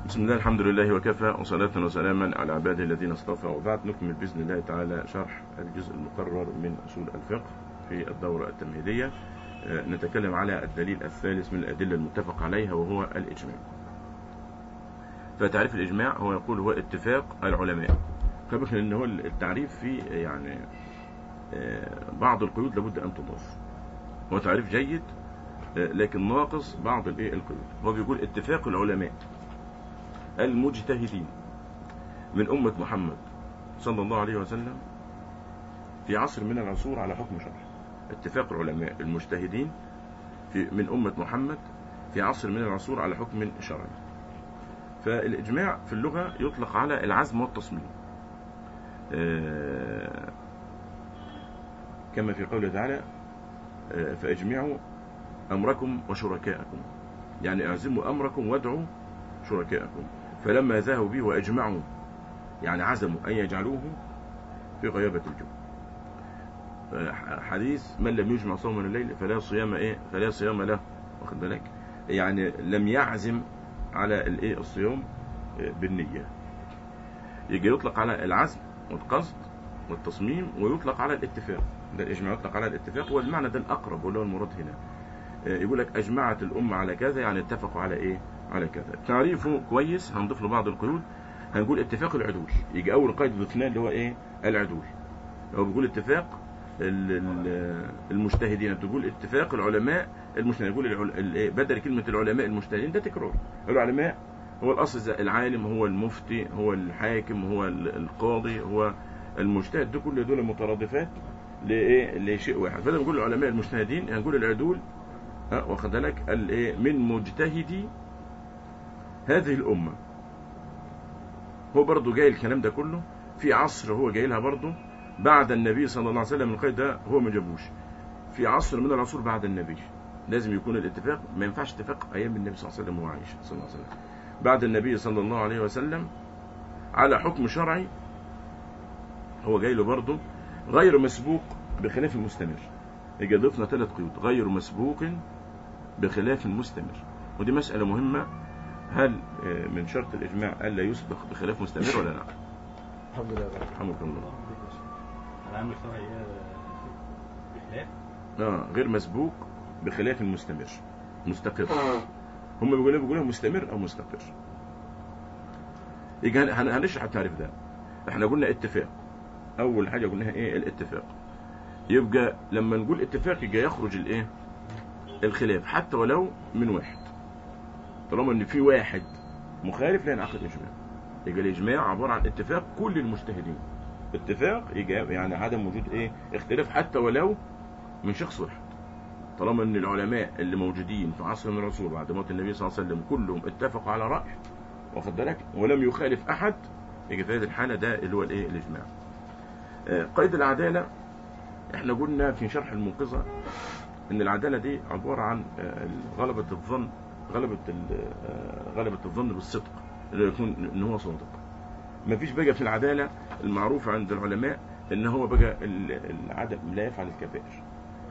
بسم الله الحمد لله وكفى وصلاة وسلاما على عباده الذين اصطفى وبعد نكمل بإذن الله تعالى شرح الجزء المقرر من أصول الفقه في الدورة التمهيدية آه، نتكلم على الدليل الثالث من الأدلة المتفق عليها وهو الإجماع فتعريف الإجماع هو يقول هو اتفاق العلماء فبك أن هو التعريف فيه يعني آه، بعض القيود لابد أن تضاف هو تعريف جيد آه، لكن ناقص بعض الايه القيود هو بيقول اتفاق العلماء المجتهدين من أمة محمد صلى الله عليه وسلم في عصر من العصور على حكم شرعي اتفاق العلماء المجتهدين في من أمة محمد في عصر من العصور على حكم شرعي فالإجماع في اللغة يطلق على العزم والتصميم آه، كما في قوله تعالى آه، فاجمعوا أمركم وشركاءكم يعني اعزموا أمركم وادعوا شركاءكم فلما ذهبوا به وأجمعوا يعني عزموا أن يجعلوه في غيابة الجو حديث من لم يجمع صوم من الليل فلا صيام ايه فلا صيام له واخد بالك يعني لم يعزم على الايه الصيام بالنية يجي يطلق على العزم والقصد والتصميم ويطلق على الاتفاق ده الاجماع يطلق على الاتفاق والمعنى ده الاقرب واللي هو المراد هنا يقول لك اجمعت الامه على كذا يعني اتفقوا على ايه على كذا تعريفه كويس هنضيف له بعض القيود هنقول اتفاق العدول يجي اول قيد ضفناه اللي هو ايه العدول هو بيقول اتفاق المجتهدين تقول اتفاق العلماء المجتهدين يقول بدل كلمة العلماء المجتهدين ده تكرار العلماء هو الأصل العالم هو المفتي هو الحاكم هو القاضي هو المجتهد ده كل دول مترادفات لإيه لشيء واحد فده بنقول العلماء المجتهدين هنقول العدول ها واخد بالك الايه من مجتهدي هذه الأمة هو برضه جاي الكلام ده كله في عصر هو جاي لها برضه بعد النبي صلى الله عليه وسلم القيد ده هو ما جابوش في عصر من العصور بعد النبي لازم يكون الاتفاق ما ينفعش اتفاق ايام النبي صلى الله عليه وسلم وهو عايش صلى الله عليه وسلم بعد النبي صلى الله عليه وسلم على حكم شرعي هو جاي له برضه غير مسبوق بخلاف المستمر يجي ضفنا ثلاث قيود غير مسبوق بخلاف المستمر ودي مسألة مهمة هل من شرط الإجماع ألا يسبق بخلاف مستمر ولا لا الحمد لله الحمد لله العام الشرعي بخلاف اه غير مسبوق بخلاف المستمر مستقر هم بيقولوا بيقولوا مستمر او مستقر يجي هنشرح التعريف ده احنا قلنا اتفاق اول حاجه قلناها ايه الاتفاق يبقى لما نقول اتفاق يبقى يخرج الايه الخلاف حتى ولو من واحد طالما ان في واحد مخالف لا ينعقد اجماع يبقى الاجماع عباره عن اتفاق كل المجتهدين اتفاق يعني عدم وجود ايه اختلاف حتى ولو من شخص واحد طالما ان العلماء اللي موجودين في عصر من الرسول بعد موت النبي صلى الله عليه وسلم كلهم اتفقوا على رأي واخد بالك ولم يخالف احد يجي في هذه الحالة ده اللي هو الايه الاجماع آه قيد العدالة احنا قلنا في شرح المنقذة ان العدالة دي عبارة عن آه غلبة الظن غلبة آه غلبة الظن بالصدق اللي يكون ان هو صادق مفيش بقى في العدالة المعروف عند العلماء ان هو بقى العدم لا يفعل الكبائر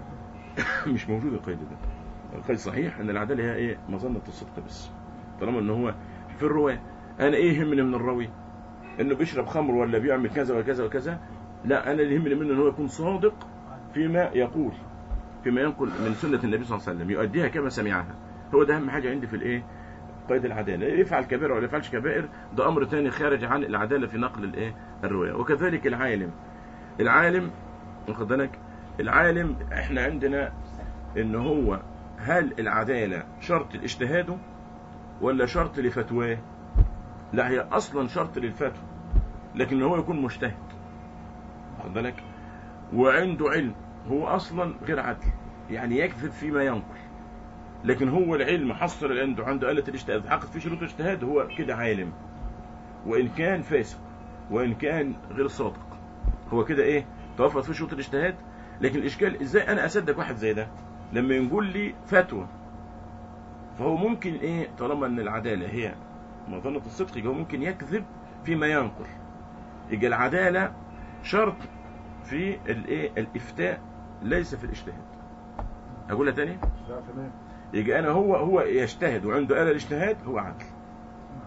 مش موجود القيد ده القيد صحيح ان العدالة هي ايه مظنة الصدق بس طالما ان هو في الرواية انا ايه يهمني من الراوي انه بيشرب خمر ولا بيعمل كذا وكذا وكذا لا انا اللي يهمني منه ان هو يكون صادق فيما يقول فيما ينقل من سنة النبي صلى الله عليه وسلم يؤديها كما سمعها هو ده اهم حاجة عندي في الايه قيد العدالة يفعل كبيرة ولا يفعلش كبائر ده أمر تاني خارج عن العدالة في نقل الايه الرواية وكذلك العالم العالم واخد بالك العالم احنا عندنا ان هو هل العدالة شرط لاجتهاده ولا شرط لفتواه لا هي اصلا شرط للفتوى لكن هو يكون مجتهد واخد بالك وعنده علم هو اصلا غير عدل يعني يكذب فيما ينقل لكن هو العلم حصل اللي عنده عنده آلة الاجتهاد حقق في شروط الاجتهاد هو كده عالم وإن كان فاسق وإن كان غير صادق هو كده إيه توفر في شروط الاجتهاد لكن الإشكال إزاي أنا أصدق واحد زي ده لما يقول لي فتوى فهو ممكن إيه طالما أن العدالة هي مظنة الصدق يبقى هو ممكن يكذب فيما ينقل يبقى العدالة شرط في الايه الإفتاء ليس في الاجتهاد أقولها تاني لا تمام يجي انا هو هو يجتهد وعنده آلة الاجتهاد هو عدل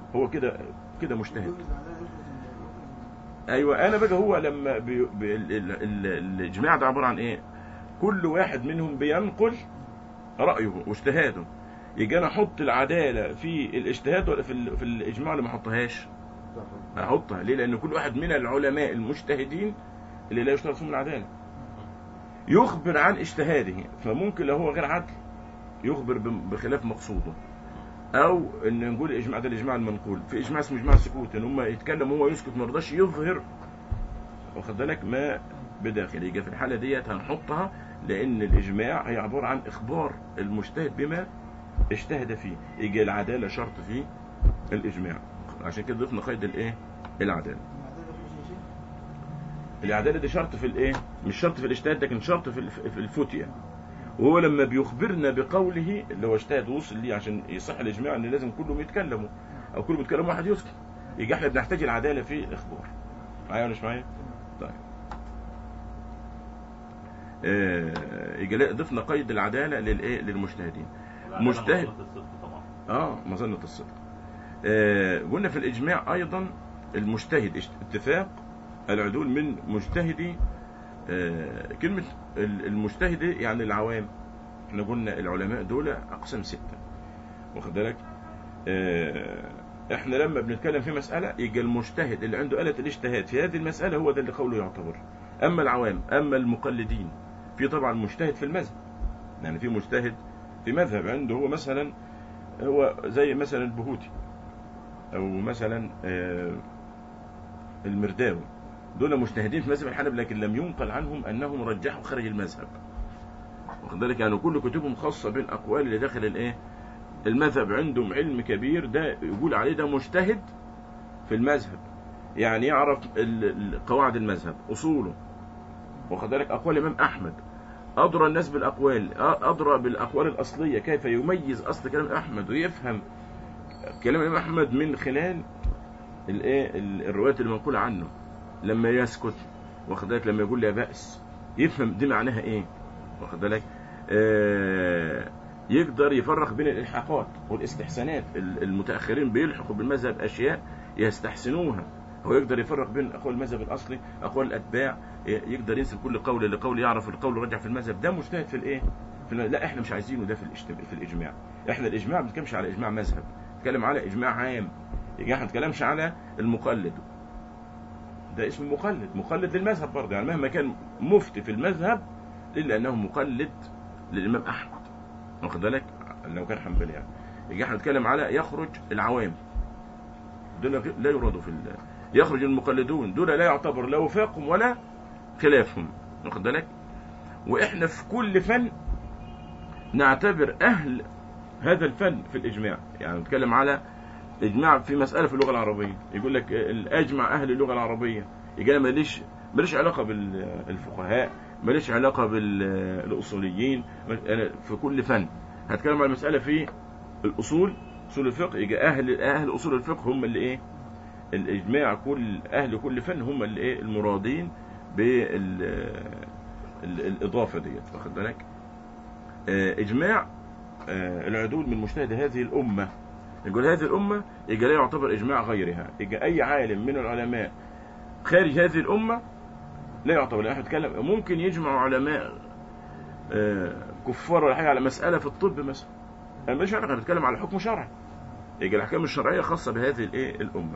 هو كده كده مجتهد يجوز العدالة يجوز ال- ايوه انا بقى هو لما بي... بي... ال... ال... ال... الاجماع ده عباره عن ايه كل واحد منهم بينقل رايه واجتهاده يجي انا احط العداله في الاجتهاد ولا في, ال... في الاجماع اللي ما احطهاش احطها ليه لان كل واحد من العلماء المجتهدين اللي لا يشترط فيهم العداله يخبر عن اجتهاده فممكن لو هو غير عدل يخبر ب- بخلاف مقصوده او ان نقول الاجماع ده الاجماع المنقول في اجماع اسمه اجماع السكوت ان هم يتكلم وهو يسكت ما رضاش يظهر واخد بالك ما بداخل يجي في الحاله ديت هنحطها لان الاجماع هي عباره عن اخبار المجتهد بما اجتهد فيه يجي العداله شرط في الاجماع عشان كده ضفنا قيد الايه العداله العدالة يجوز يا شيخ العداله دي شرط في الايه مش شرط في الاجتهاد لكن شرط في الف- في الفتيه وهو لما بيخبرنا بقوله اللي هو اجتهد وصل ليه عشان يصح الاجماع ان لازم كلهم يتكلموا او كلهم يتكلموا واحد يسكت يجي احنا بنحتاج العداله في الاخبار معايا ولا مش معايا طيب آه، يجي لا- ضفنا قيد العداله للايه للمجتهدين العدالة مجتهد. مظلة الصدق طبعا اه مظنة الصدق آه قلنا في الإجماع أيضا المجتهد اشت- اتفاق العدول من مجتهدي آه كلمة ال- المجتهد يعني العوام احنا قلنا العلماء دول أقسام ستة واخد بالك آه احنا لما بنتكلم في مسألة يجي المجتهد اللي عنده آلة الاجتهاد في هذه المسألة هو ده اللي قوله يعتبر أما العوام أما المقلدين في طبعا مجتهد في المذهب يعني في مجتهد في مذهب عنده هو مثلا هو زي مثلا البهوتي او مثلا آه، المرداوي دول مجتهدين في مذهب الحنبل لكن لم ينقل عنهم انهم رجحوا خارج المذهب واخد بالك يعني كل كتبهم خاصه بالاقوال اللي داخل الايه المذهب عندهم علم كبير ده يقول عليه ده مجتهد في المذهب يعني يعرف ال- ال- قواعد المذهب اصوله واخد بالك اقوال الامام احمد أدرى الناس بالأقوال أدرى بالأقوال الأصلية كيف يميز أصل كلام أحمد ويفهم كلام الإمام أحمد من خلال الإيه ال- الروايات اللي منقولة عنه لما يسكت واخد بالك لما يقول لا بأس يفهم دي معناها إيه واخد بالك آه يقدر يفرق بين الإلحاقات والاستحسانات ال- المتأخرين بيلحقوا بالمذهب أشياء يستحسنوها هو يقدر يفرق بين أقوال المذهب الأصلي أقوال الأتباع ي- يقدر ينسب كل قول لقول يعرف القول رجع في المذهب ده مجتهد في الايه في الم... لا احنا مش عايزينه ده في الاجتماع في الاجماع احنا الاجماع ما بنتكلمش على اجماع مذهب بنتكلم على اجماع عام يبقى احنا ما بنتكلمش على المقلد ده اسم مقلد مقلد للمذهب برضه يعني مهما كان مفتي في المذهب الا انه مقلد للامام احمد واخد بالك لو كان حنبلي يعني يبقى احنا بنتكلم على يخرج العوام دول لا يرادوا في ال... يخرج المقلدون دول لا يعتبر لا وفاقهم ولا خلافهم واخد بالك واحنا في كل فن نعتبر اهل هذا الفن في الاجماع يعني نتكلم على اجماع في مساله في اللغه العربيه يقول لك الاجمع اهل اللغه العربيه يجي أنا ماليش ماليش علاقه بالفقهاء ماليش علاقه بالاصوليين انا في كل فن هتكلم على مساله في الاصول اصول الفقه يجي اهل اهل اصول الفقه هم اللي ايه الاجماع كل اهل كل فن هم اللي ايه المرادين بالاضافه ديت واخد بالك آه، اجماع آه، العدول من مجتهد هذه الامه يقول هذه الامه يجي لا يعتبر اجماع غيرها يجي اي عالم من العلماء خارج هذه الامه لا يعتبر لان احنا بنتكلم ممكن يجمع علماء آه، كفار ولا حاجه على مساله في الطب مثلا انا مش عارف انا بتكلم على حكم شرعي يجي الاحكام الشرعيه خاصه بهذه الايه الامه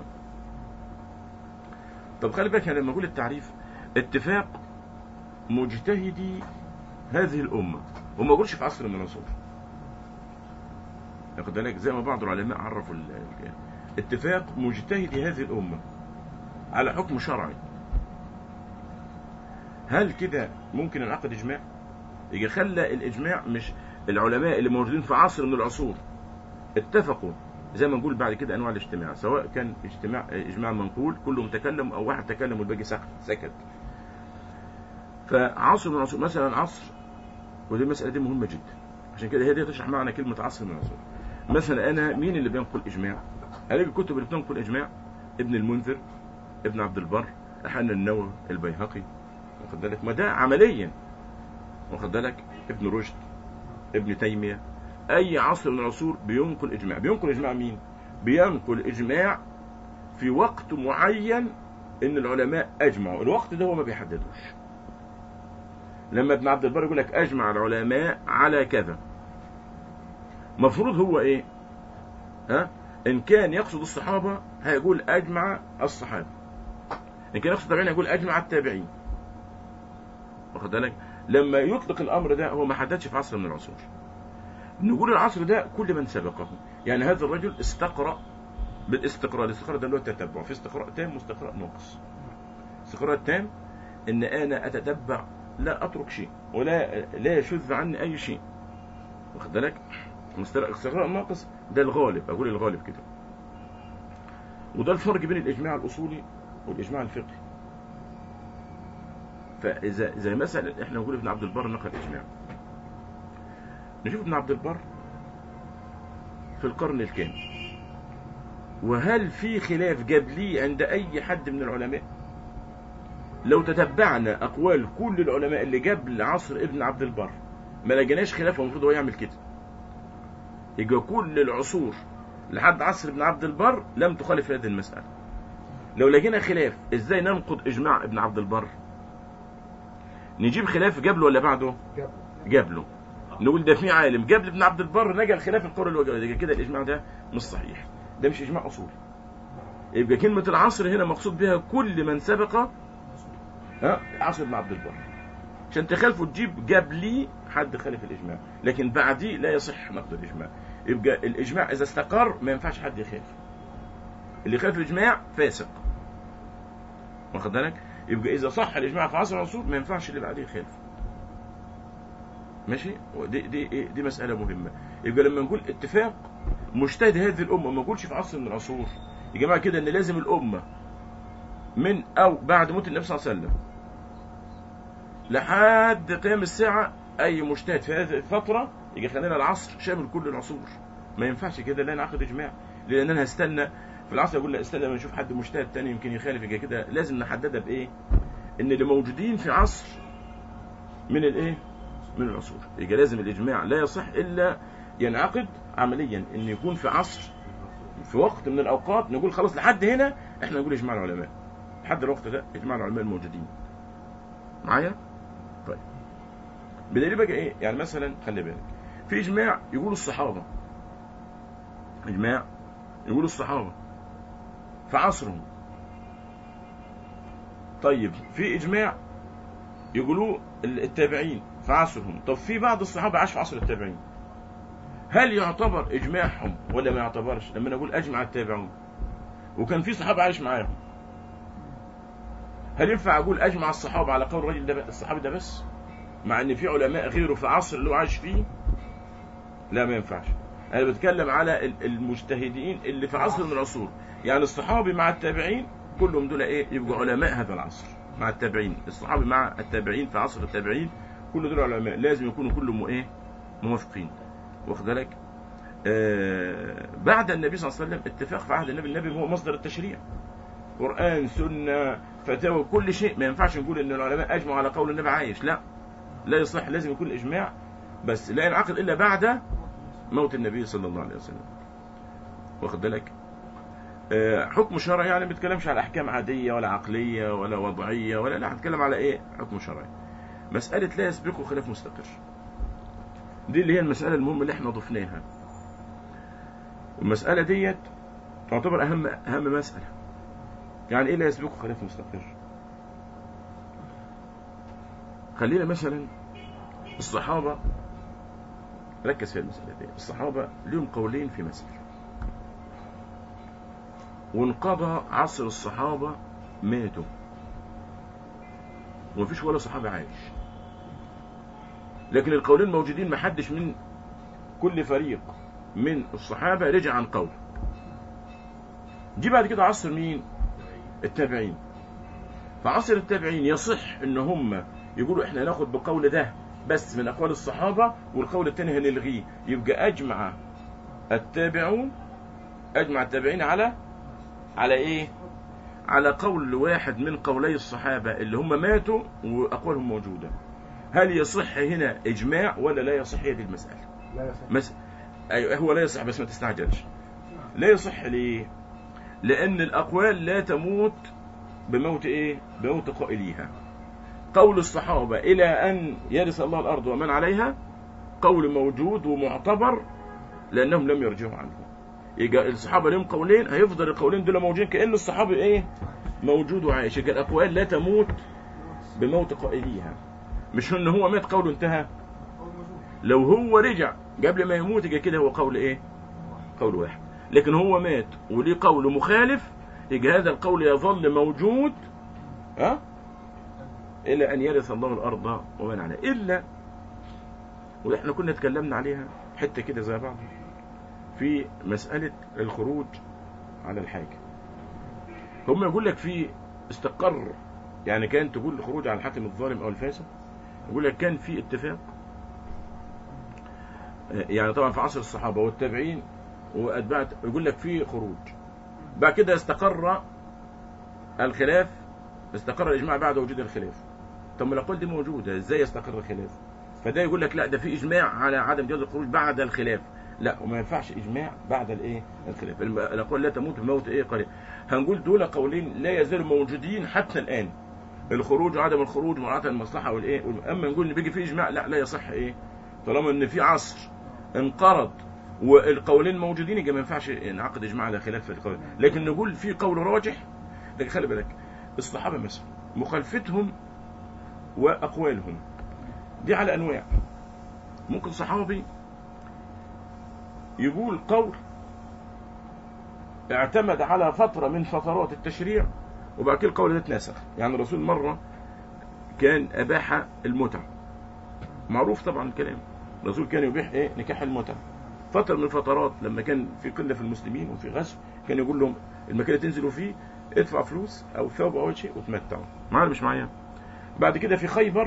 طب خلي بالك أنا لما اقول التعريف اتفاق مجتهدي هذه الامه وما اقولش في عصر من العصور واخد بالك زي ما بعض العلماء عرفوا ال- ال- اتفاق مجتهدي هذه الامه على حكم شرعي هل كده ممكن انعقد اجماع يجي خلى الاجماع مش العلماء اللي موجودين في عصر من العصور اتفقوا زي ما نقول بعد كده انواع الاجتماع سواء كان اجتماع اجماع منقول كلهم تكلم او واحد تكلم والباقي سكت سكت فعصر من العصور مثلا عصر ودي المساله دي مهمه جدا عشان كده هي دي تشرح معنى كلمه عصر من العصور مثلا انا مين اللي بينقل اجماع هلاقي الكتب اللي بتنقل اجماع ابن المنذر ابن عبد البر احنا النووي البيهقي واخد بالك ما ده عمليا واخد بالك ابن رشد ابن تيميه اي عصر من العصور بينقل اجماع بينقل اجماع مين بينقل إجماع في وقت معين إن العلماء أجمعوا الوقت ده هو ما بيحددوش لما ابن عبد البر يقول لك أجمع العلماء على كذا مفروض هو إيه ها إن كان يقصد الصحابة هيقول أجمع الصحابة إن كان يقصد التابعين هيقول أجمع التابعين واخد بالك لما يطلق الأمر ده هو ما حددش في عصر من العصور نقول العصر ده كل من سبقه يعني هذا الرجل استقرأ بالاستقراء الاستقراء ده اللي هو التتبع في استقراء تام واستقراء ناقص الاستقراء التام ان انا اتتبع لا اترك شيء ولا لا يشذ عني اي شيء واخد بالك الاستقراء الناقص ده الغالب اقول الغالب كده وده الفرق بين الاجماع الاصولي والاجماع الفقهي فاذا زي مثلا احنا نقول ابن عبد البر نقل اجماع نشوف ابن عبد البر في القرن الكام وهل في خلاف قبليه عند اي حد من العلماء لو تتبعنا اقوال كل العلماء اللي قبل عصر ابن عبد البر ما لقيناش خلاف المفروض هو يعمل كده يبقى كل العصور لحد عصر ابن عبد البر لم تخالف هذه المسألة لو لقينا خلاف ازاي ننقض اجماع ابن عبد البر نجيب خلاف قبله ولا بعده قبله نقول ده في عالم قبل ابن عبد البر نقل خلاف القول اللي هو قبله. يبقى كده الاجماع ده مش صحيح ده مش اجماع اصولي يبقى كلمة العصر هنا مقصود بها كل من سبق ها عصر ابن عبد البر عشان تخالفه تجيب قبلي حد خالف الاجماع لكن بعديه لا يصح نقد الاجماع يبقى الاجماع اذا استقر ما ينفعش حد يخالف اللي خالف الاجماع فاسق واخد بالك يبقى اذا صح الاجماع في عصر العصور ما ينفعش اللي بعديه يخالف ماشي ودي دي إيه؟ دي مساله مهمه يبقى لما نقول اتفاق مجتهد هذه الامه ما نقولش في عصر من العصور يا جماعه كده ان لازم الامه من او بعد موت النبي صلى الله عليه وسلم لحد قيام الساعه اي مجتهد في هذه الفتره يجي خلينا العصر شامل كل العصور ما ينفعش كده لا نعقد اجماع لان انا هستنى في العصر اقول لا استنى لما نشوف حد مجتهد تاني يمكن يخالف يجي كده لازم نحددها بايه ان اللي موجودين في عصر من الايه من العصور يبقى لازم الاجماع لا يصح الا ينعقد عمليا ان يكون في عصر في وقت من الاوقات نقول خلاص لحد هنا احنا نقول اجماع العلماء لحد الوقت ده اجماع العلماء الموجودين معايا طيب بدليل بقى ايه يعني مثلا خلي بالك في اجماع يقول الصحابه اجماع يقول الصحابه في عصرهم طيب في اجماع يقولوه التابعين في عصرهم طب في بعض الصحابه عاش في عصر التابعين هل يعتبر اجماعهم ولا ما يعتبرش لما نقول اجمع التابعون وكان في صحابه عايش معاهم هل ينفع اقول اجمع الصحابه على قول الرجل ده الصحابي ده بس مع ان في علماء غيره في العصر اللي هو عايش فيه لا ما ينفعش انا بتكلم على المجتهدين اللي في عصر من العصور يعني الصحابي مع التابعين كلهم دول ايه يبقوا علماء هذا العصر مع التابعين الصحابي مع التابعين في عصر التابعين كل دول علماء لازم يكونوا كلهم ايه موافقين واخد بالك آه بعد النبي صلى الله عليه وسلم اتفاق في عهد النبي النبي هو مصدر التشريع قرآن سنة فتاوى كل شيء ما ينفعش نقول ان العلماء اجمعوا على قول النبي عايش لا لا يصح لازم يكون الاجماع بس لا ينعقد الا بعد موت النبي صلى الله عليه وسلم واخد بالك آه حكم شرعي يعني ما بيتكلمش على احكام عاديه ولا عقليه ولا وضعيه ولا لا هنتكلم على ايه حكم شرعي مساله لا يسبقه خلاف مستقر دي اللي هي المساله المهمه اللي احنا ضفناها والمساله ديت تعتبر اهم اهم مساله يعني ايه لا يسبقه خلاف مستقر خلينا مثلا الصحابه ركز في المسألة دي الصحابة لهم قولين في مسألة وانقضى عصر الصحابة ماتوا ومفيش ولا صحابي عايش لكن القولين موجودين محدش من كل فريق من الصحابة رجع عن قول جي بعد كده عصر مين التابعين فعصر التابعين يصح ان هم يقولوا احنا ناخد بقول ده بس من أقوال الصحابة والقول الثاني هنلغيه يبقى أجمع التابعون أجمع التابعين على على إيه؟ على قول واحد من قولي الصحابة اللي هم ماتوا وأقوالهم موجودة هل يصح هنا إجماع ولا لا يصح هي دي المسألة لا يصح مس... أيوة هو لا يصح بس ما تستعجلش لا يصح ليه لان الاقوال لا تموت بموت ايه بموت قائليها قول الصحابة الى ان يرث الله الارض ومن عليها قول موجود ومعتبر لانهم لم يرجعوا عنه يبقى الصحابة لهم قولين هيفضل القولين دول موجودين كأن الصحابي ايه موجود وعايش يبقى الاقوال لا تموت بموت قائليها مش ان هو مات قوله انتهى هو موجود لو هو رجع قبل ما يموت يبقى كده هو قول ايه قول واحد لكن هو مات وليه قول مخالف يبقى هذا القول يظل موجود ها الى ان يرث الله الارض ومن عليها الا واحنا كنا اتكلمنا عليها حته كده زي بعض في مساله الخروج على الحاكم هم يقول لك في استقر يعني كان تقول الخروج على الحاكم الظالم او الفاسد يقول لك كان في اتفاق يعني طبعا في عصر الصحابه والتابعين واتباع يقول لك في خروج بعد كده استقر الخلاف استقر الاجماع بعد وجود الخلاف طب ما الاقوال دي موجوده ازاي يستقر الخلاف فده يقول لك لا ده في اجماع على عدم جواز الخروج بعد الخلاف لا وما ينفعش اجماع بعد الايه الخلاف الم- الاقوال لا تموت بموت ايه قليل هنقول دول قولين لا يزالوا موجودين حتى الان الخروج وعدم الخروج مراعاه المصلحه والايه والم- اما نقول ان بيجي في اجماع لا لا يصح ايه طالما ان في عصر انقرض والقولين موجودين يبقى ما ينفعش نعقد اجماع على خلاف القول لكن نقول في قول راجح لكن خلي بالك الصحابه مثلا مخالفتهم واقوالهم دي على انواع ممكن صحابي يقول قول اعتمد على فتره من فترات التشريع وبعد كده القول ده اتنسخ يعني الرسول مره كان اباح المتعه معروف طبعا الكلام الرسول كان يبيح ايه نكاح المتعه فتره من الفترات لما كان في قله في المسلمين وفي غزو كان يقول لهم المكان اللي تنزلوا فيه ادفع فلوس او ثوب او شيء وتمتعوا معايا مش معايا بعد كده في خيبر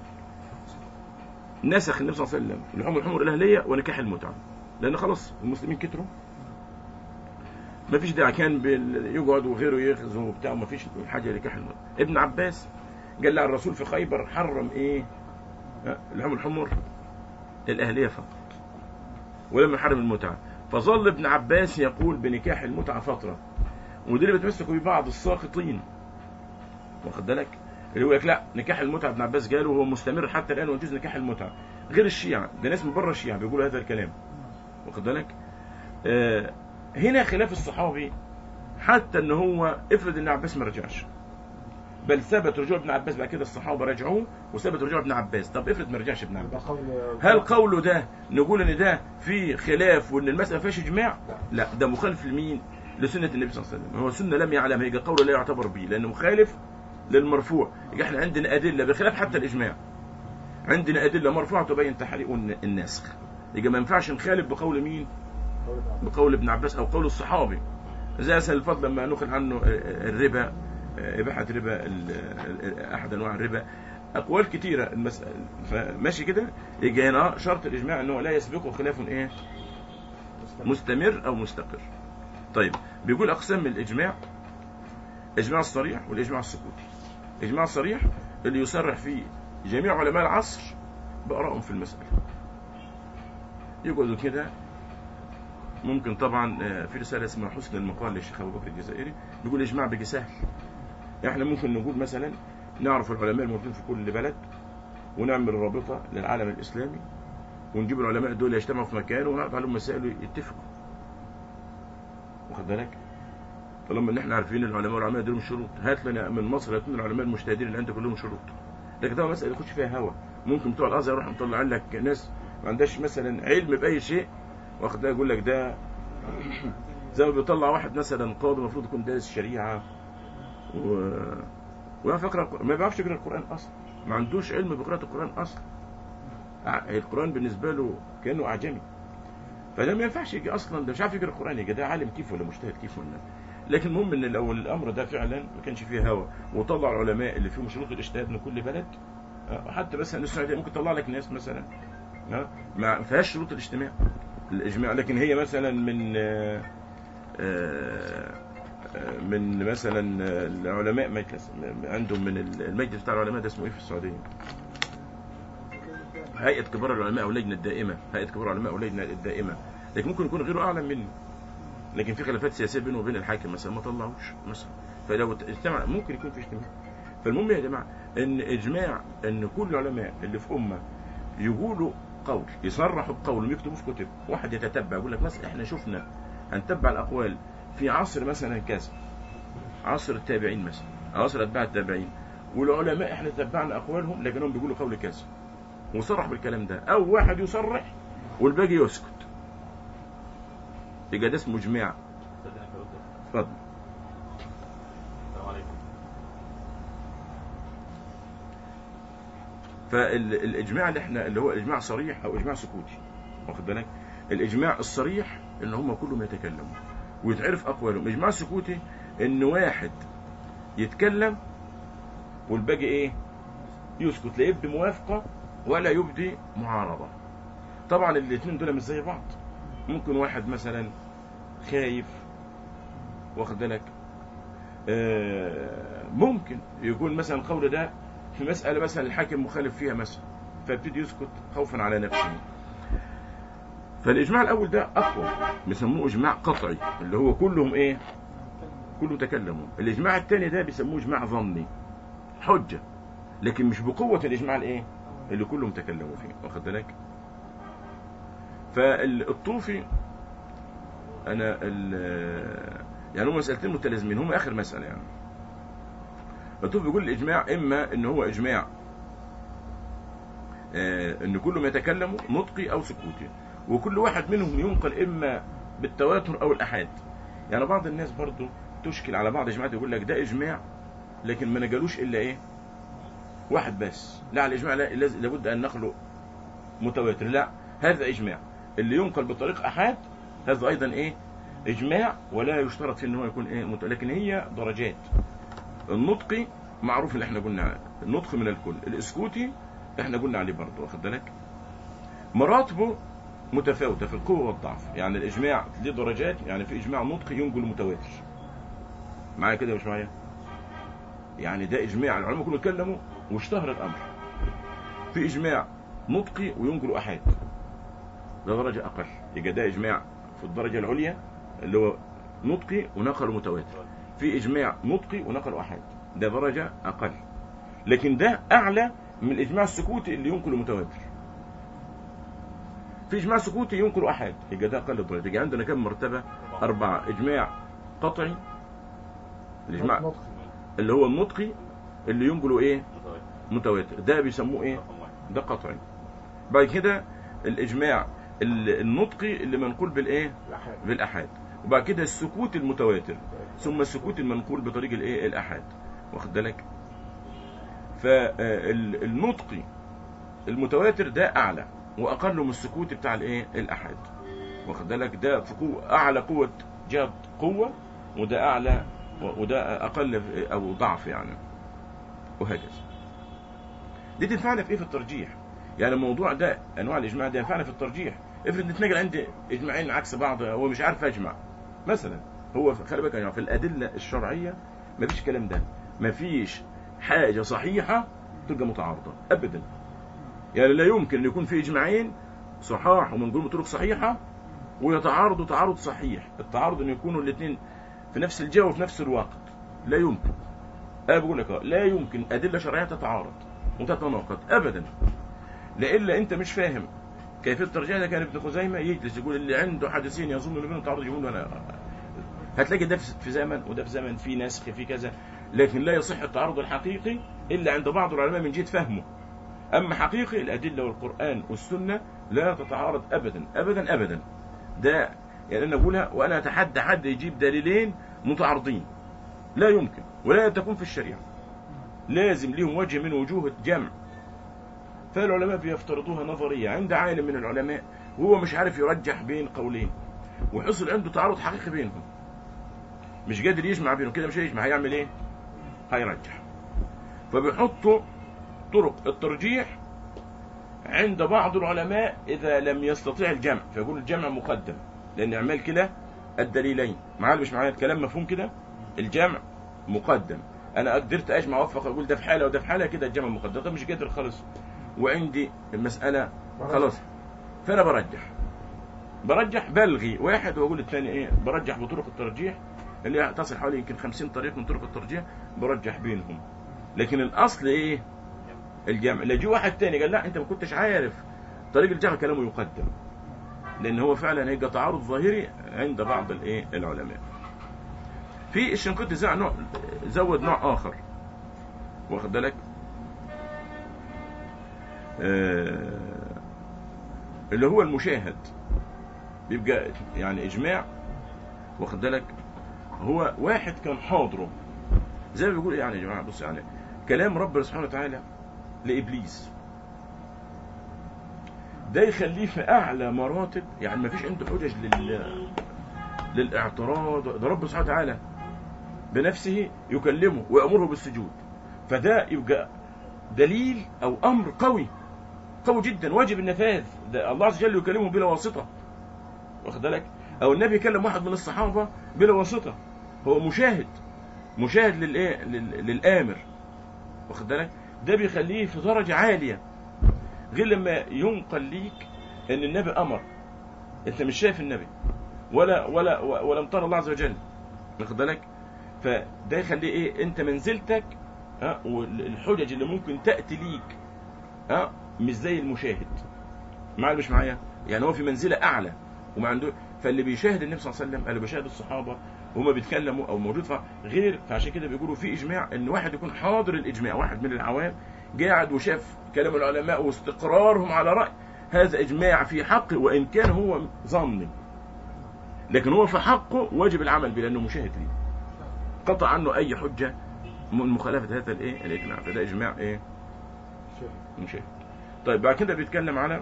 نسخ النبي صلى الله عليه وسلم لحوم الحمر الاهليه ونكاح المتعه لان خلاص المسلمين كتروا ما فيش داعي كان بال- يقعد وغيره يغزو وبتاع ما فيش حاجه لنكاح المتعه ابن عباس قال لها الرسول في خيبر حرم ايه ها، لحوم الحمر الاهليه فقط ولم يحرم المتعه فظل ابن عباس يقول بنكاح المتعه فتره ودي اللي بتمسكوا ببعض الساقطين واخد بالك اللي يقول لك لا نكاح المتعه ابن عباس قاله وهو مستمر حتى الان ويجوز نكاح المتعه غير الشيعة ده ناس من بره الشيعة بيقولوا هذا الكلام واخد بالك آه هنا خلاف الصحابي حتى ان هو افرض ان عباس ما رجعش بل ثبت رجوع ابن عباس بعد كده الصحابه رجعوه وثبت رجوع ابن عباس طب افرض ما رجعش ابن ده عباس قول هل قوله ده نقول ان ده في خلاف وان المساله ما فيهاش اجماع لا ده مخالف لمين لسنه النبي صلى الله عليه وسلم هو سنه لم يعلم يبقى قوله لا يعتبر به لانه مخالف للمرفوع يبقى احنا عندنا ادله بخلاف حتى الاجماع عندنا ادله مرفوعه تبين تحريق الن- النسخ يبقى ما ينفعش نخالف بقول مين قول ابن عباس. بقول ابن عباس او قول الصحابي زي اسهل الفضل لما نقل عنه الربا اباحه ربا ال- ال- احد انواع الربا اقوال كتيره المسألة فماشي كده يجي هنا شرط الاجماع انه لا يسبقه خلاف ايه مستمر او مستقر طيب بيقول اقسام من الاجماع اجماع الصريح والاجماع السكوتي اجماع الصريح اللي يصرح فيه جميع علماء العصر بارائهم في المساله يقعدوا كده ممكن طبعا آه، في رساله اسمها حسن المقال للشيخ ابو بكر الجزائري بيقول الاجماع بيجي سهل احنا ممكن نقول مثلا نعرف العلماء الموجودين في كل بلد ونعمل رابطه للعالم الاسلامي ونجيب العلماء دول يجتمعوا في مكان ونعرض عليهم مسائل يتفقوا واخد بالك طالما ان احنا عارفين العلماء والعلماء دول شروط هات لنا من مصر هات لنا العلماء المجتهدين اللي عندك كلهم شروط لكن طبعا مساله يخش فيها هوا ممكن بتوع الازهر يروحوا مطلعين لك ناس ما عندهاش مثلا علم باي شيء واخد بالك يقول لك ده زي ما بيطلع واحد مثلا قاضي المفروض يكون دارس شريعه و ويعرف يقرا ما بيعرفش يقرا القران اصلا ما عندوش علم بقراءه القران اصلا ع- القران بالنسبه له كانه اعجمي فده ما ينفعش يجي اصلا ده مش عارف يقرا القران يجي ده عالم كيف ولا مجتهد كيف ولا لكن المهم ان لو الامر ده فعلا ما كانش فيه هوى وطلع العلماء اللي فيهم شروط الاجتهاد من كل بلد آه، حتى مثلا السعوديه ممكن تطلع لك ناس مثلا آه، ما فيهاش شروط الاجتماع الاجماع لكن هي مثلا من آه، آه، آه، من مثلا آه، العلماء مجلس عندهم من المجلس بتاع العلماء ده اسمه ايه في السعوديه؟ هيئه كبار العلماء او اللجنه الدائمه هيئه كبار العلماء او اللجنه الدائمه لكن ممكن يكون غيره اعلم مني لكن في خلافات سياسيه بينه وبين الحاكم مثلا ما طلعوش مثلا فلو اجتمع ممكن يكون في اجتماع فالمهم يا جماعه ان اجماع ان كل العلماء اللي في امه يقولوا قول يصرحوا بقول ويكتبوا في كتب واحد يتتبع يقول لك مثلا احنا شفنا هنتبع الاقوال في عصر مثلا كذا عصر التابعين مثلا عصر اتباع التابعين والعلماء احنا تبعنا اقوالهم لكنهم بيقولوا قول كذا وصرح بالكلام ده او واحد يصرح والباقي يسكت يبقى ده اسمه اجماع تصدق انا قلت اتفضل السلام عليكم فالاجماع اللي احنا اللي هو اجماع صريح او اجماع سكوتي واخد بالك الاجماع الصريح ان هم كلهم يتكلموا ويتعرف اقوالهم اجماع سكوتي ان واحد يتكلم والباقي ايه يسكت لا يبدي موافقه ولا يبدي معارضه طبعا الاثنين دول مش زي بعض ممكن واحد مثلا خايف واخد بالك آه، ممكن يكون مثلا القول ده في مسألة مثلا الحاكم مخالف فيها مثلا فيبتدي يسكت خوفا على نفسه فالإجماع الأول ده أقوى بيسموه إجماع قطعي اللي هو كلهم إيه كله تكلموا الإجماع الثاني ده بيسموه إجماع ظني حجة لكن مش بقوة الإجماع الإيه اللي كلهم تكلموا فيه واخد بالك فالطوفي أنا ال- يعني هم مسألتين متلازمين هم آخر مسألة يعني الطوفي بيقول الإجماع إما إن هو إجماع آه، إن كلهم يتكلموا نطقي أو سكوتي وكل واحد منهم ينقل إما بالتواتر أو الأحاد يعني بعض الناس برضو تشكل على بعض إجماعات يقول لك ده إجماع لكن ما نقلوش إلا إيه واحد بس لا على الإجماع لا لاز- لابد أن نخلق متواتر لا هذا إجماع اللي ينقل بطريق أحاد هذا أيضا إيه إجماع ولا يشترط في إن هو يكون إيه مت... لكن هي درجات النطقي معروف اللي احنا قلنا عليه. النطق من الكل الاسكوتي احنا قلنا عليه برضه واخد بالك مراتبه متفاوتة في القوة والضعف يعني الإجماع ليه درجات يعني في إجماع نطقي ينقل متواتر معايا كده مش معايا يعني ده إجماع العلماء كلهم اتكلموا واشتهر الأمر في إجماع نطقي وينقل أحاد ده درجة أقل يبقى ده إجماع في الدرجة العليا اللي هو نطقي ونقل متواتر في إجماع نطقي ونقل أحاد ده درجة أقل لكن ده أعلى من الإجماع السكوتي اللي ينقل متواتر في إجماع سكوتي ينقل أحاد يبقى ده أقل درجة يبقى عندنا كم مرتبة أربعة إجماع قطعي الإجماع نطق اللي هو النطقي اللي ينقله إيه متواتر متواتر ده بيسموه إيه رقم واحد ده قطعي بعد كده الإجماع ال- النطقي اللي منقول بالإيه الأحاد بالأحاد وبعد كده السكوت المتواتر ثم السكوت المنقول بطريق الايه الاحاد واخد بالك فالنطقي المتواتر ده اعلى واقل من السكوت بتاع الايه الاحاد واخد بالك ده في قوة اعلى قوه جاب قوه وده اعلى و- وده اقل في- او ضعف يعني وهكذا دي تنفعنا في ايه في الترجيح يعني الموضوع ده انواع الاجماع ده ينفعنا في الترجيح افرض نتنقل عندي اجماعين عكس بعض هو مش عارف اجمع مثلا هو في- خلي بالك يا جماعه في الادله الشرعيه مفيش الكلام ده مفيش حاجه صحيحه تبقى متعارضه ابدا يعني لا يمكن ان يكون في اجماعين صحاح ومنقول بطرق صحيحه ويتعارضوا تعارض صحيح التعارض ان يكونوا الاثنين في نفس الجهه وفي نفس الوقت لا يمكن انا بقول لك أهو، لا يمكن ادله شرعيه تتعارض وتتناقض ابدا لإلا انت مش فاهم كيفيه الترجيح ده كان ابن خزيمه يجلس يقول اللي عنده حديثين يظن ان بينهم تعارض يقول له انا هتلاقي ده في في زمن وده في زمن في نسخ في كذا لكن لا يصح التعارض الحقيقي الا عند بعض العلماء من جهه فهمه اما حقيقي الادله والقران والسنه لا تتعارض ابدا ابدا ابدا ده يعني انا اقولها وانا اتحدى حد يجيب دليلين متعارضين لا يمكن ولا تكون في الشريعه لازم ليهم وجه من وجوه الجمع فالعلماء بيفترضوها نظريه عند عالم من العلماء وهو مش عارف يرجح بين قولين وحصل عنده تعارض حقيقي بينهم مش قادر يجمع بينهم كده مش هيجمع هيعمل ايه هيرجح فبيحطوا طرق الترجيح عند بعض العلماء اذا لم يستطيع الجمع فيقول الجمع مقدم لان اعمال كده الدليلين معايا مش معايا الكلام مفهوم كده الجمع مقدم انا قدرت اجمع اوفق اقول ده في حاله وده في حاله كده الجمع مقدم ده مش قادر خالص وعندي المساله خلاص فانا برجح برجح بلغي واحد واقول الثاني ايه برجح بطرق الترجيح اللي هي تصل حوالي يمكن 50 طريق من طرق الترجيح برجح بينهم لكن الاصل ايه الجمع لا يجي واحد تاني قال لا انت ما كنتش عارف طريق الجمع كلامه يقدم لان هو فعلا هيبقى تعارض ظاهري عند بعض الايه العلماء في الشنقيطي زع نوع زود نوع اخر واخد بالك آه اللي هو المشاهد بيبقى يعني اجماع واخد بالك هو واحد كان حاضره زي ما بيقول إيه يعني يا جماعه بص يعني كلام ربنا سبحانه وتعالى لابليس ده يخليه في اعلى مراتب يعني ما فيش عنده حجج لل للاعتراض ده رب سبحانه وتعالى بنفسه يكلمه ويأمره بالسجود فده يبقى دليل او امر قوي قوي جدا واجب النفاذ ده الله عز وجل يكلمه بلا واسطه واخد بالك او النبي يكلم واحد من الصحابه بلا واسطه هو مشاهد مشاهد للايه لل- للامر واخد بالك ده بيخليه في درجه عاليه غير لما ينقل ليك ان النبي امر انت مش شايف النبي ولا ولا ولم ترى الله عز وجل واخد بالك فده يخليه ايه انت منزلتك ها والحجج اللي ممكن تاتي ليك ها مش زي المشاهد معايا مش معايا يعني هو في منزله اعلى وما عنده فاللي بيشاهد النبي صلى الله عليه وسلم اللي بيشاهد الصحابه وهما بيتكلموا او موجود ف- غير فعشان كده بيقولوا في اجماع ان واحد يكون حاضر الاجماع واحد من العوام قاعد وشاف كلام العلماء واستقرارهم على راي هذا اجماع في حقه وان كان هو ظني لكن هو في حقه واجب العمل به لانه مشاهد ليه قطع عنه اي حجه من مخالفه هذا الايه الاجماع فده اجماع ايه مشاهد طيب بعد كده بيتكلم على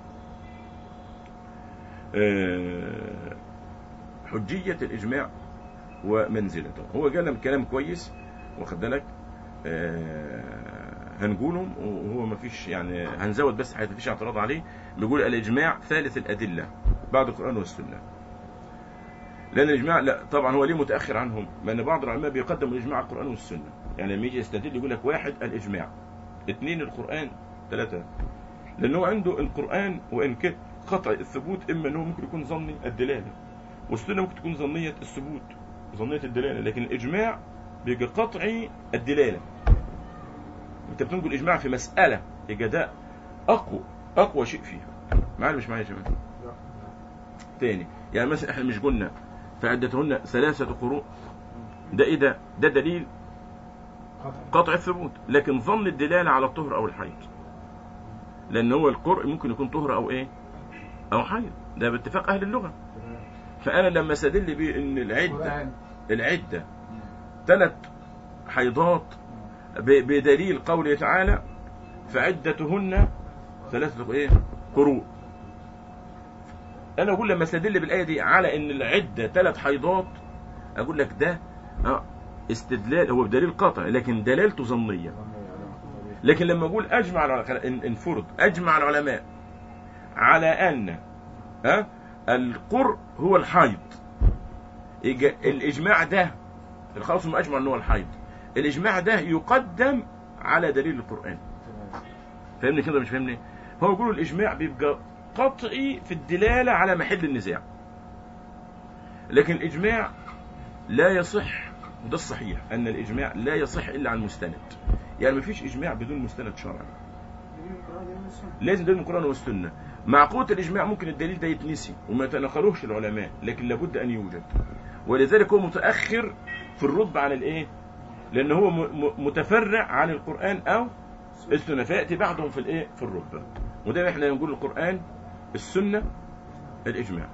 آه، حجية الإجماع ومنزلته هو قال كلام كويس واخد بالك آه، هنقولهم وهو ما فيش يعني هنزود بس حاجة فيش اعتراض عليه بيقول الإجماع ثالث الأدلة بعد القرآن والسنة لأن الإجماع لا طبعا هو ليه متأخر عنهم لأن بعض العلماء بيقدم الإجماع على القرآن والسنة يعني لما يجي يستدل يقول لك واحد الإجماع اثنين القرآن ثلاثة لأنه عنده القرآن وإن كان قطع الثبوت إما أنه ممكن يكون ظني الدلالة والسنة ممكن تكون ظنية الثبوت ظنية الدلالة لكن الإجماع بيبقى قطعي الدلالة أنت بتنقل إجماع في مسألة يبقى ده أقوى أقوى شيء فيها معايا مش معايا يا جماعة تاني يعني مثلا احنا مش قلنا فعدتهن ثلاثة قروء ده ايه ده؟ ده دليل قطع الثبوت لكن ظن الدلالة على الطهر أو الحيض لأن هو القرء ممكن يكون طهر أو إيه أو حيض ده باتفاق أهل اللغة فأنا لما استدل بيه إن العدة العدة ثلاث حيضات ب- بدليل قوله تعالى فعدتهن ثلاثة إيه قروء أنا أقول لما استدل بالآية دي على إن العدة ثلاث حيضات أقول لك ده آه، استدلال هو بدليل قطع لكن دلالته ظنيه لكن لما اقول اجمع العلماء إن- انفرض اجمع العلماء على ان ها القر هو الحيض إج- الاجماع ده خلاص هم اجمع ان هو الحيض الاجماع ده يقدم على دليل القران فاهمني كده مش فاهمني هو يقولوا الاجماع بيبقى قطعي في الدلاله على محل النزاع لكن الاجماع لا يصح وده الصحيح ان الاجماع لا يصح الا عن مستند يعني مفيش اجماع بدون مستند شرعي دليل القرآن دليل السنة لازم دليل من القران والسنه مع قوه الاجماع ممكن الدليل ده يتنسي وما يتناقلوش العلماء لكن لابد ان يوجد ولذلك هو متاخر في الرتبه عن الايه لان هو م- م- متفرع عن القران او السنه فياتي بعدهم في الايه في الرتبه وده احنا نقول القران السنه الاجماع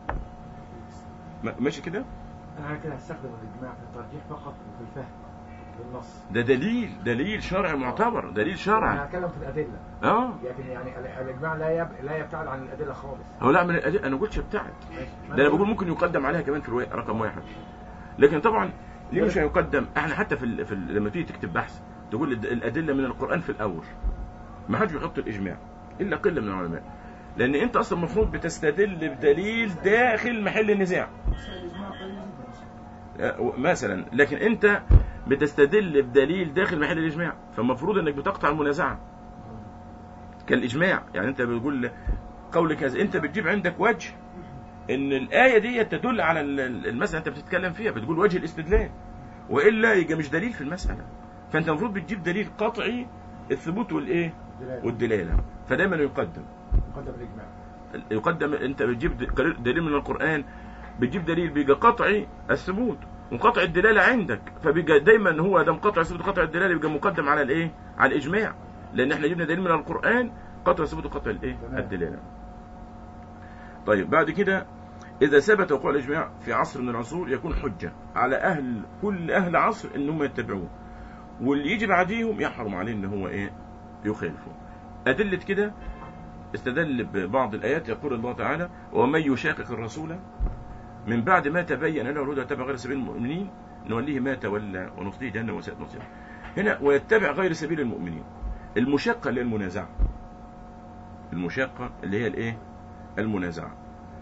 ما- ماشي كده انا كده هستخدم الاجماع في الترجيح فقط وفي الفهم بالنص ده دليل دليل شرعي معتبر دليل انا شرعي هتكلم في الادله اه لكن يعني ال- الاجماع لا يب... لا يبتعد عن الادله خالص هو لا من الأدلة انا ما قلتش ابتعد ماشي. ده انا بقول ممكن يقدم عليها كمان في الروايه رقم واحد لكن طبعا ليه مش هيقدم احنا حتى في, ال... في ال... لما تيجي تكتب بحث تقول الد- الادله من القران في الاول ما حدش بيحط الاجماع الا قله من العلماء لان انت اصلا المفروض بتستدل بدليل داخل محل النزاع مسائل الإجماع قليل جدا آه، مثلا لكن انت بتستدل بدليل داخل محل الاجماع فالمفروض انك بتقطع المنازعه كالاجماع يعني انت بتقول قول كذا انت بتجيب عندك وجه ان الايه دي تدل على ال- ال- المساله انت بتتكلم فيها بتقول وجه الاستدلال والا يبقى مش دليل في المساله فانت المفروض بتجيب دليل قطعي الثبوت والايه دلالة. والدلاله فدايما يقدم مقدم الاجماع يقدم انت بتجيب د- دليل من القران بتجيب دليل بيبقى قطعي الثبوت وقطع الدلاله عندك فبيبقى دايما هو ده قطع الثبوت وقطع الدلاله يبقى مقدم على الايه على الاجماع لان احنا جبنا دليل من القران قطع الثبوت وقطع الايه تمام. الدلاله طيب بعد كده اذا ثبت وقوع الاجماع في عصر من العصور يكون حجه على اهل كل اهل عصر ان هم يتبعوه واللي يجي بعديهم يحرم عليه ان هو ايه يخالفه ادله كده استدل ببعض الآيات يقول الله تعالى ومن يشاقق الرسول من بعد ما تبين له الهدى واتبع غير سبيل المؤمنين نوليه ما تولى ونصليه جهنم وساءت مصيره هنا ويتبع غير سبيل المؤمنين المشقة اللي هي المنازعة المشقة اللي هي الايه المنازعة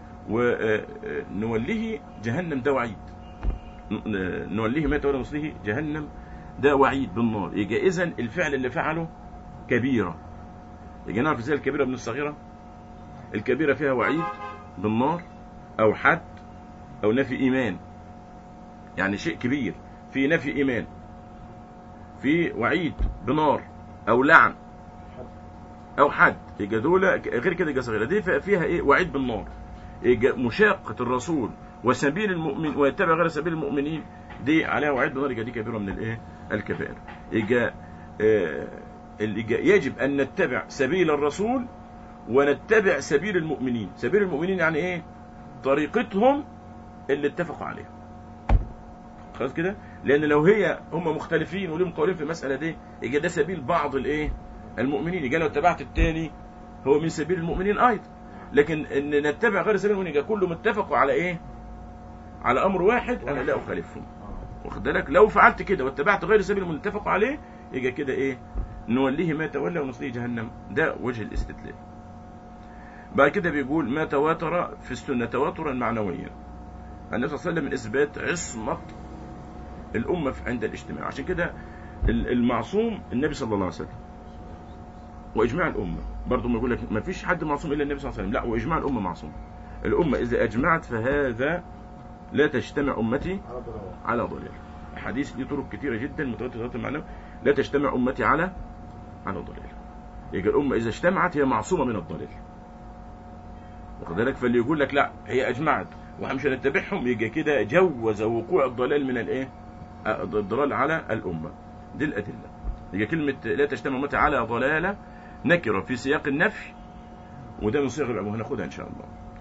ونوليه جهنم ده وعيد ن- نوليه ما تولى ونصليه جهنم ده وعيد بالنار يبقى اذا الفعل اللي فعله كبيره يجي نعرف ازاي الكبيرة من الصغيرة الكبيرة فيها وعيد بالنار أو حد أو نفي إيمان يعني شيء كبير في نفي إيمان في وعيد بنار أو لعن أو حد يبقى دول غير كده يبقى صغيرة دي فيها إيه وعيد بالنار يبقى مشاقة الرسول وسبيل المؤمن ويتبع غير سبيل المؤمنين دي عليها وعيد بالنار يبقى دي كبيرة من الإيه الكبائر يبقى آه اللي جا- يجب أن نتبع سبيل الرسول ونتبع سبيل المؤمنين سبيل المؤمنين يعني إيه طريقتهم اللي اتفقوا عليها خلاص كده لأن لو هي هم مختلفين ولهم قولين في المسألة دي يبقى ده سبيل بعض الإيه المؤمنين يبقى لو اتبعت التاني هو من سبيل المؤمنين أيضا لكن ان نتبع غير سبيل المؤمنين يبقى كله متفقوا على ايه على امر واحد انا لا اخالفهم اه واخد بالك لو فعلت كده واتبعت غير سبيل المؤمنين اتفقوا عليه يبقى كده ايه نوليه ما تولى ونصليه جهنم ده وجه الاستدلال بعد كده بيقول ما تواتر في السنة تواترا معنويا النبي صلى الله عليه وسلم من إثبات عصمة الأمة في- عند الاجتماع عشان كده ال- المعصوم النبي صلى الله عليه وسلم وإجماع الأمة برضه ما يقول لك ما فيش حد معصوم إلا النبي صلى الله عليه وسلم لا وإجماع الأمة معصوم الأمة إذا أجمعت فهذا لا تجتمع أمتي على ضرورة على ضلال حديث ليه طرق كثيرة جدا متواترة المعنى لا تجتمع أمتي على على ضلال يبقى الأمة إذا اجتمعت هي معصومة من الضلال واخد بالك فاللي يقول لك لا هي أجمعت واحنا مش هنتبعهم يبقى كده جوز وقوع الضلال من الإيه؟ آه، الضلال على الأمة دي الأدلة يبقى كلمة لا تجتمع أمتي على ضلالة نكرة في سياق النفي وده من صيغ العموم هناخدها إن شاء الله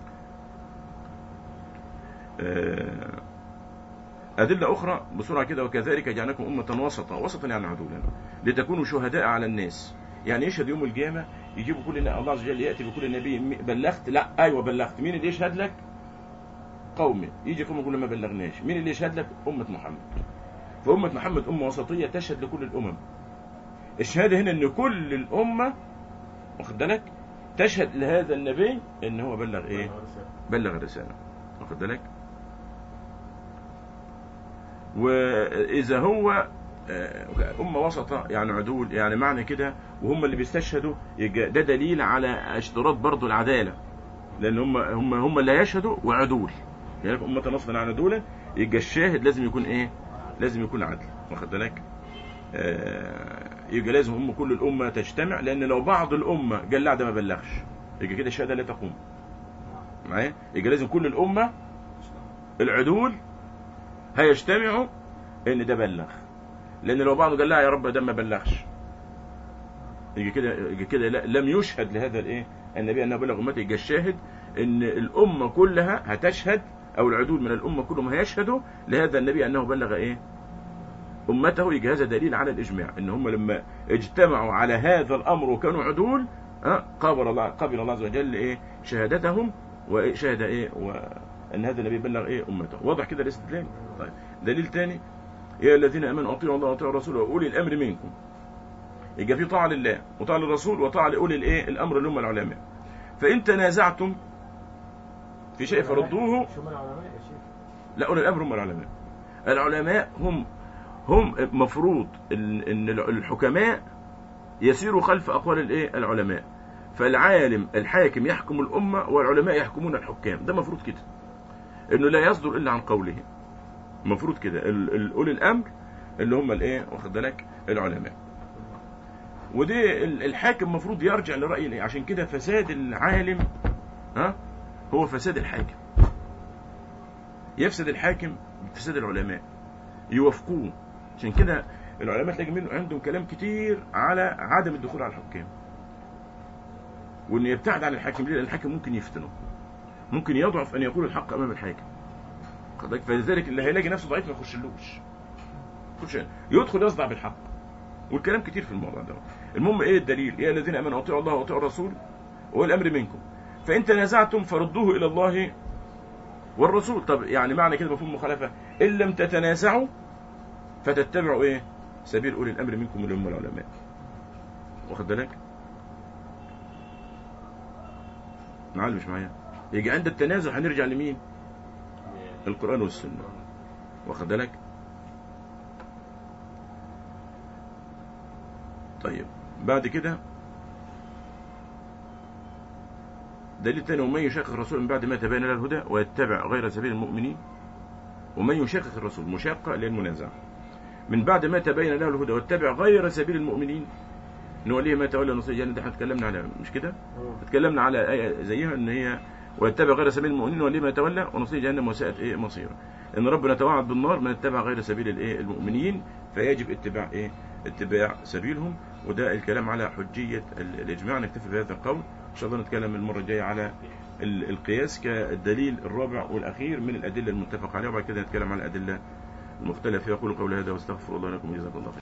آه، أدلة أخرى بسرعة كده وكذلك جعلناكم أمة وسطا وسطا يعني عدولا لتكونوا شهداء على الناس يعني يشهد يوم القيامة يجيبوا كل الله عز وجل يأتي بكل نبي م- بلغت لا أيوة بلغت مين اللي يشهد لك قومي يجي قوم يقول ما بلغناش مين اللي يشهد لك أمة محمد فأمة محمد أمة وسطية تشهد لكل الأمم الشهادة هنا إن كل الأمة واخد بالك تشهد لهذا النبي إن هو بلغ إيه بلغ الرسالة واخد بالك وإذا هو آه، أمة وسطة يعني عدول يعني معنى كده وهم اللي بيستشهدوا يبقى ده دليل على اشتراط برضو العدالة لأن هم هم هم اللي هيشهدوا وعدول يعني أمة نصبا عن عدولة يبقى الشاهد لازم يكون إيه؟ لازم يكون عدل واخد بالك؟ آه، يبقى لازم هم كل الأمة تجتمع لأن لو بعض الأمة قال لا ده ما بلغش يبقى كده الشهادة لا تقوم معايا؟ يبقى لازم كل الأمة العدول هيجتمعوا ان ده بلغ لان لو بعضه قال لا يا رب ده ما بلغش يجي كده يجي كده لا- لم يشهد لهذا الايه النبي انه بلغ امته يجي الشاهد ان الامه كلها هتشهد او العدول من الامه كلهم هيشهدوا لهذا النبي انه بلغ ايه امته يجي هذا دليل على الاجماع ان هم لما اجتمعوا على هذا الامر وكانوا عدول ها، قبل الله قبل الله عز وجل ايه شهادتهم وشهد ايه وان هذا النبي بلغ ايه امته واضح كده الاستدلال طيب دليل تاني يا الذين امنوا اطيعوا الله واطيعوا الرسول واولي الامر منكم يبقى في طاعه لله وطاعه للرسول وطاعه لاولي الايه الامر اللي هم العلماء فان تنازعتم في شيء فردوه شو من العلماء يا شيخ لا اولي الامر هم العلماء العلماء هم هم مفروض ان إن الحكماء يسيروا خلف اقوال الايه العلماء فالعالم الحاكم يحكم الامه والعلماء يحكمون الحكام ده مفروض كده انه لا يصدر الا عن قوله المفروض كده ال- ال- اولي الامر اللي هم الايه واخد بالك العلماء ودي ال- الحاكم المفروض يرجع لراي الايه عشان كده فساد العالم ها هو فساد الحاكم يفسد الحاكم بفساد العلماء يوافقوه عشان كده العلماء تلاقي منه عندهم كلام كتير على عدم الدخول على الحكام وانه يبتعد عن الحاكم ليه؟ لان الحاكم ممكن يفتنه ممكن يضعف ان يقول الحق امام الحاكم خد بالك؟ فلذلك اللي هيلاقي نفسه ضعيف ما يخشلوش يخش يدخل يصدع بالحق والكلام كتير في الموضوع ده المهم ايه الدليل يا الذين امنوا اطيعوا الله واطيعوا الرسول واولي الامر منكم فان تنازعتم فردوه الى الله والرسول طب يعني معنى كده مفهوم مخالفه ان لم تتنازعوا فتتبعوا ايه سبيل اولي الامر منكم اللي هم العلماء واخد بالك معلم مش معايا يجي عند التنازع هنرجع لمين القران والسنه واخد بالك طيب بعد كده دليل تاني ومن يشاقق الرسول من بعد ما تبين له الهدى ويتبع غير سبيل المؤمنين ومن يشاقق الرسول مشاقة للمنازعة من بعد ما تبين له الهدى واتبع غير سبيل المؤمنين نوليه ما تولى نصير جهنم ده احنا اتكلمنا على مش كده؟ اتكلمنا على آية زيها ان هي واتبع غير سبيل المؤمنين وليه ما تولى ونصير جهنم وساءت ايه مصيره ان ربنا توعد بالنار من اتبع غير سبيل الايه المؤمنين فيجب اتباع ايه اتباع سبيلهم وده الكلام على حجية ال- الاجماع نكتفي بهذا القول ان شاء الله نتكلم المرة الجاية على ال- القياس كالدليل الرابع والاخير من الادلة المتفق عليها وبعد كده نتكلم على الادلة المختلفة يقول قول هذا واستغفر الله لكم وجزاكم الله خير